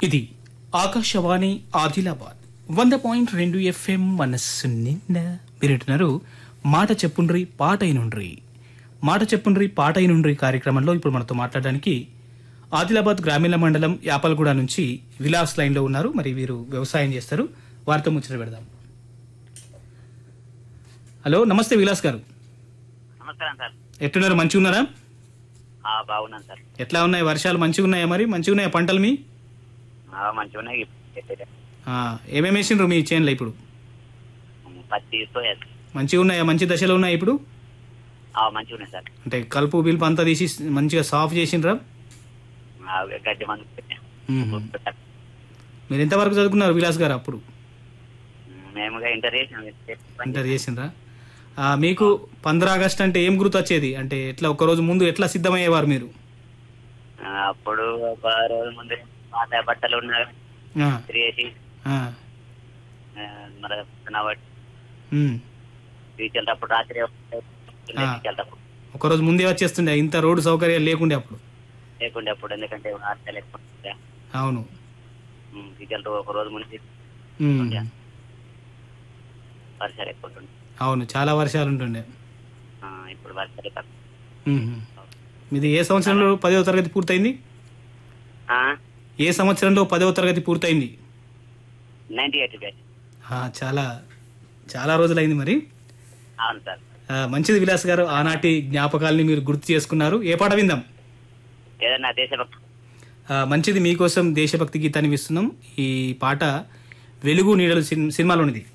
ఇది ఆకాశవాణి ఆదిలాబాద్ వంద పాయింట్ రెండు ఎఫ్ఎం మనస్సు నిండ మీరింటున్నారు మాట చెప్పుండ్రి పాట అయినుండ్రి మాట చెప్పుండ్రి పాట అయినుండ్రి కార్యక్రమంలో ఇప్పుడు మనతో మాట్లాడడానికి ఆదిలాబాద్ గ్రామీణ మండలం యాపలగూడ నుంచి విలాస్ లైన్ లో ఉన్నారు మరి వీరు వ్యవసాయం చేస్తారు వారితో ముచ్చట పెడదాం హలో నమస్తే విలాస్ గారు నమస్కారం సార్ ఎట్టున్నారు మంచిగా ఉన్నారా ఆ, బాగున్నాను సార్ ఎట్లా ఉన్నాయి వర్షాలు మంచిగా ఉన్నాయా మరి మంచిగా ఉన్నాయా పంటలు మీ ఆ, మంచిగా ఉన్నాయి ఆ, ఏమేమి వేసిండ్రు మీ చేనులో ఇప్పుడు పత్తి సోయా మంచిగా ఉన్నాయా మంచి దశలో ఉన్నాయా ఇప్పుడు ఆ, మంచిగా ఉన్నాయి సార్ అంటే కలుపు బిల్పు అంతా తీసి మంచిగా సాఫ్ చేసిండ్రా ఆ, గడ్డి మందు పెట్టాం. మ్మ్. మీరు ఎంతవరకు చదువుకున్నారు విలాస్ గారు అప్పుడు మేముగా ఇంటర్ చేసాం ఇంటర్ చేసిండ్రా ఆ, మీకు పంద్రా ఆగస్ట్ అంటే ఏం గుర్తు వచ్చేది అంటే ఎట్లా ఒక రోజు ముందు ఎట్లా సిద్ధమయ్యేవారు మీరు ఆ, అప్పుడు ఒక రోజు ముందు పాత బట్టలు ఉన్నా ఆ, చేసి ఆ, మరి నవ్వటి ఉమ్. తీసుకెళ్ళేటప్పుడు రాత్రి ఆ. తీసుకెళ్ళేటప్పుడు ఒక రోజు ముందే వచ్చేస్తుండే ఇంత రోడ్డు సౌకర్యాలు లేకుండే అప్పుడు లేకుండే అప్పుడు ఎందుకంటే వార్త లేకుండా అవును తీసుకెళ్తూ ఒక రోజు ముందు ఉమ్. వర్షాలు ఎక్కువ ఉంటుండే. అవును చాలా వర్షాలు ఉంటుండే ఆ, ఇప్పుడు వర్షాలు తక్కువ ఉమ్. మీది ఏ సంవత్సరంలో పదవ తరగతి పూర్తయింది ఆ, ఏ సంవత్సరంలో పదవ తరగతి పూర్తయింది నైన్టీ ఎయిట్ బ్యాచ్ ఆ, చాలా చాలా రోజులైంది మరి అవును సార్ ఆ, మంచిది విలాస్ గారు ఆనాటి జ్ఞాపకాలని మీరు గుర్తు చేసుకున్నారు ఏ పాట విందాం ఏదన్నా దేశభక్తి ఆ, మంచిది మీకోసం దేశభక్తి గీతాన్ని ఇస్తున్నాం ఈ పాట వెలుగు నీడలు సిన్- సినిమాలోనిది